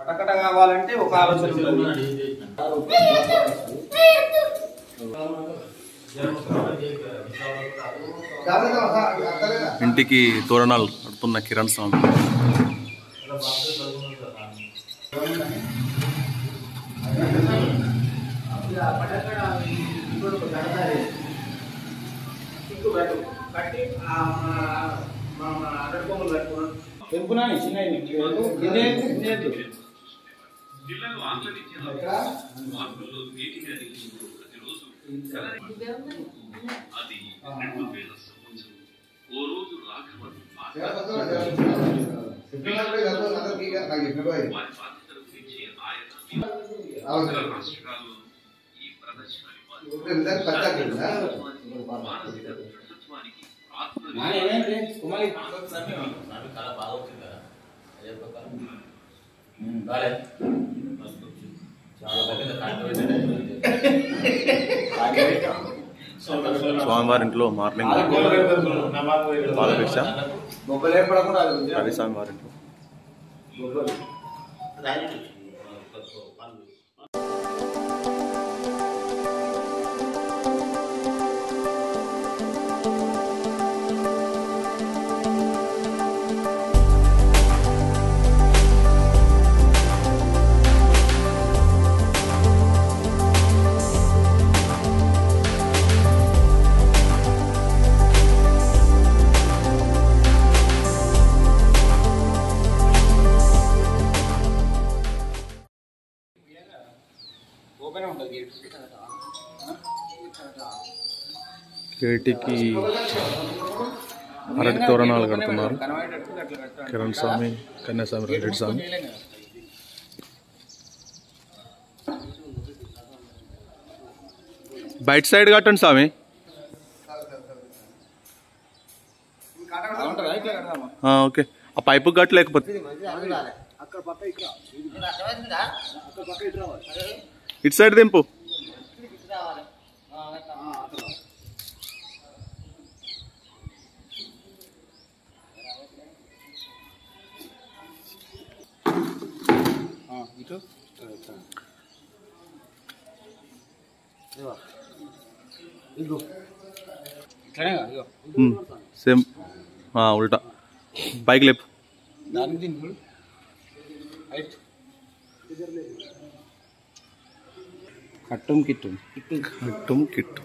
కటకట కావాలంటే ఒక ఆలోచన ఉంటుంది ఇంటికి తోరణాలు కడుతున్న కిరణ్ స్వామి తెంపునా చిన్న స్వామివారి ఇంట్లో మార్నింగ్ పాలభిక్ష బొబ్బలు ఏర్పడకుండా అది రవి స్వామి వారి ఇంట్లో ఓపెన్ ఉంటుంది గేట్ గేటికి అరటి తోరణాలు కడుతున్నారు కనబడేటట్టు అట్లా కట్టాలి కిరణ్ స్వామి కన్యాస్వామి రెడ్డి స్వామి బయట సైడ్ కట్టండి స్వామి ఉంటుందా ఇట్లా కడదామా ఆ, ఓకే ఆ పైపు గట్టు లేకపోతే ఇటు సైడ్ దింపు ఇటు ఇట్లానే కాదు ఇగో ఉమ్, సేమ్ ఆ, ఉల్టా బైక్ లేపు దానికి దీన్ని చూడు రైట్ కట్టం కిట్టం కిట్టు కిట్టు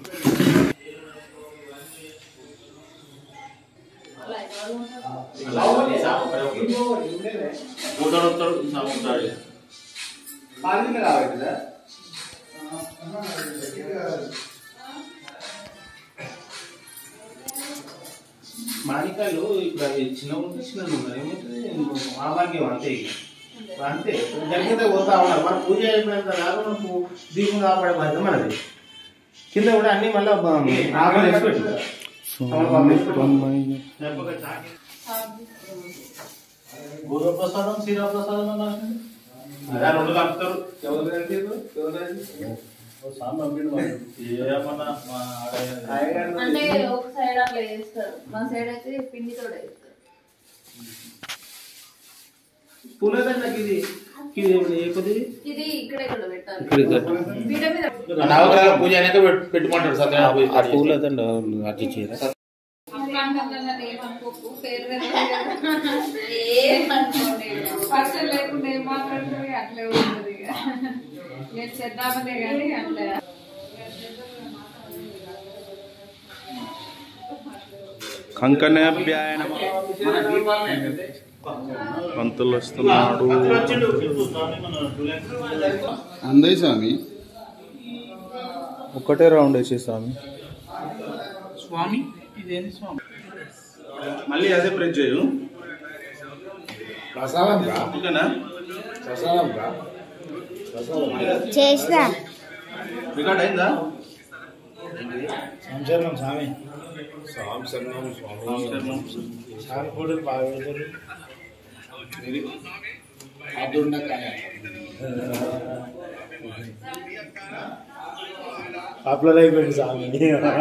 మాణికాయలు ఇప్పుడు అవి చిన్న ఉంటే చిన్నది ఉన్నారు ఏమవుతుంది ఆభాగ్యం అంతే ఇక. అంతే జరిగితే పోతా ఉన్నారు మన పూజ అయిపోయినంత కాదు మనకు దీపం కాపాడే బాధ్యత మనది కింద కూడా అన్ని మళ్ళీ ఆభరణ వేసి పెట్టు. గురుప్రసాదం శిరప్రసాదం అన్నారు అదే రెండు కలుపుతారు ఎవరు కలిపారు? ఎవరు కలిపారు? ఓ స్వామి పంపిండు మరి. ఏమన్నా మా ఆడ- అంటే ఒక సైడ్ అట్లా చేస్తారు మా సైడ్ అయితే పిండితో వేస్తారు పూలదండకి ఇది ఇది ఏ కొద్దిది ఇది ఇక్కడ ఇక్కడ పెట్టాలి ఇక్కడ పీట మీద నవగ్రహాల పూజ అనేది పెట్టుకుంటారు సత్యనారాయణ పూజ పూలదండ అర్జీ చేయరా ఏమనుకోకు పేరు ఏమనుకోండి పర్సన్ లేకుండా ఏం మాట్లాడుతుంది అట్లే ఉంటుంది ఇక నేను చేద్దామనే కానీ అట్లే కంకణాభ్యాయ నమః. పంతులు వస్తున్నాడు అందయ్య స్వామి ఒకటే రౌండ్ వేసే స్వామి స్వామి ఇదేంటి స్వామి మళ్ళీ అదే ప్రెస్ చేయు ప్రసాదం రా ఓకేనా ప్రసాదం రా చేసినా రికార్డ్ అయిందా సంచలనం స్వామి స్వామి శరణం స్వామి స్వామి కూడా బాగా పెడతారు అదుండకాయ పాపులర్ అయిపోయింది స్వామి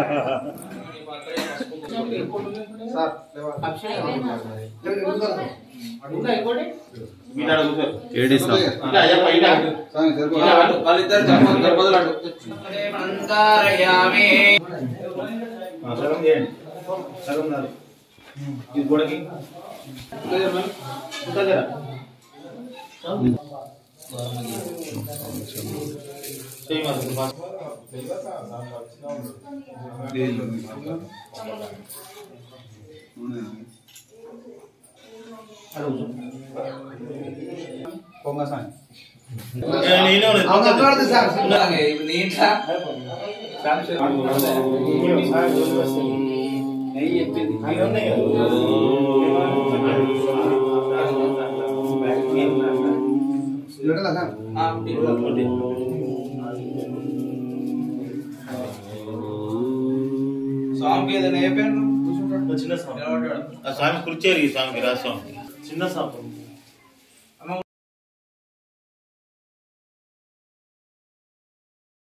సార్ ఉందా ఇంకోటి ఇటు అడుగు సార్. ఏడి స్వామి ఇట్లా చెప్ప ఇట్లా స్వామి సరిపో ఇట్లా పట్టు. ఆ, సగం చేయండి సగం నాది. ఇది గోడకి ఇంకా జర మరి. ఇంకా జర. చెయ్యి మరి. అడుగు పొంగ సాయి స్వామికి ఏదైనా అయిపోయాను చిన్న స్వామి ఆ స్వామి కుర్చేరి స్వామికి రా స్వామి చిన్న స్వామి